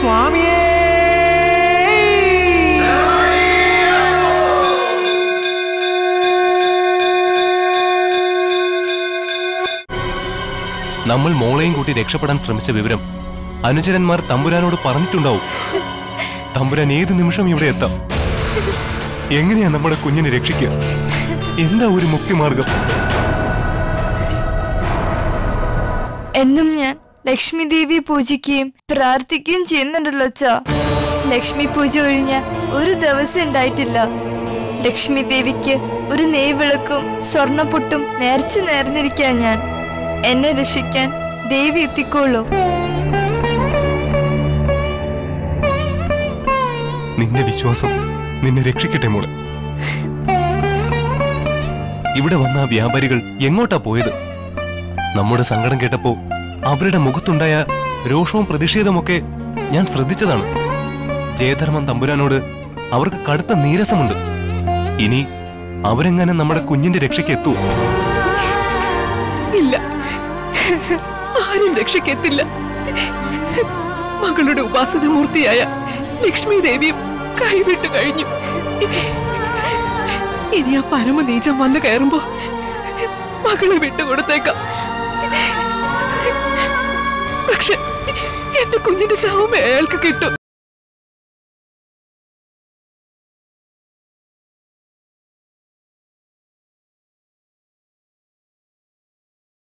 സ്വാമിയേ നമ്മൾ മോളെയും കൂട്ടി രക്ഷപ്പെടാൻ ശ്രമിച്ച വിവരം അനുചരന്മാർ തമ്പുരാനോട് പറഞ്ഞിട്ടുണ്ടാവും തമ്പുരാൻ ഏത് നിമിഷം ഇവിടെ എത്താം എങ്ങനെയാ നമ്മുടെ കുഞ്ഞിനെ രക്ഷിക്കുക എന്താ ഒരു മുക്തിമാർഗം എന്നും ഞാൻ ലക്ഷ്മി ദേവിയെ പൂജിക്കുകയും പ്രാർത്ഥിക്കുകയും ചെയ്യുന്നുണ്ടല്ലോ അച്ഛാ ലക്ഷ്മി പൂജ ഒഴിഞ്ഞ ഒരു ദിവസം ഉണ്ടായിട്ടില്ല ലക്ഷ്മി ദേവിക്ക് ഒരു നെയ്വിളക്കും സ്വർണ്ണപ്പൊട്ടും നേർച്ചു നേർന്നിരിക്കാൻ ഞാൻ എന്നെ രക്ഷിക്കാൻ ദേവി എത്തിക്കോളൂ നിന്റെ വിശ്വാസം നിന്നെ രക്ഷിക്കട്ടെ മോളെ ഇവിടെ വന്ന ആ വ്യാപാരികൾ എങ്ങോട്ടാ പോയത് നമ്മുടെ സങ്കടം കേട്ടപ്പോ അവരുടെ മുഖത്തുണ്ടായ രോഷവും പ്രതിഷേധമൊക്കെ ഞാൻ ശ്രദ്ധിച്ചതാണ് ജയധർമ്മൻ തമ്പുരാനോട് അവർക്ക് കടുത്ത നീരസമുണ്ട് ഇനി അവരെങ്ങനെ നമ്മുടെ കുഞ്ഞിന്റെ രക്ഷയ്ക്ക് എത്തുമോ ഇല്ല ആരും രക്ഷയ്ക്കെത്തില്ല മകളുടെ ഉപാസനമൂർത്തിയായ ലക്ഷ്മി ദേവിയും കൈവിട്ടു കഴിഞ്ഞു ഇനി ആ പരമനീചം വന്നു കയറുമ്പോ മകളെ വിട്ടുകൊടുത്തേക്കാം പക്ഷെ എന്റെ കുഞ്ഞിന്റെ ശവമേ അയാൾക്ക് കിട്ടും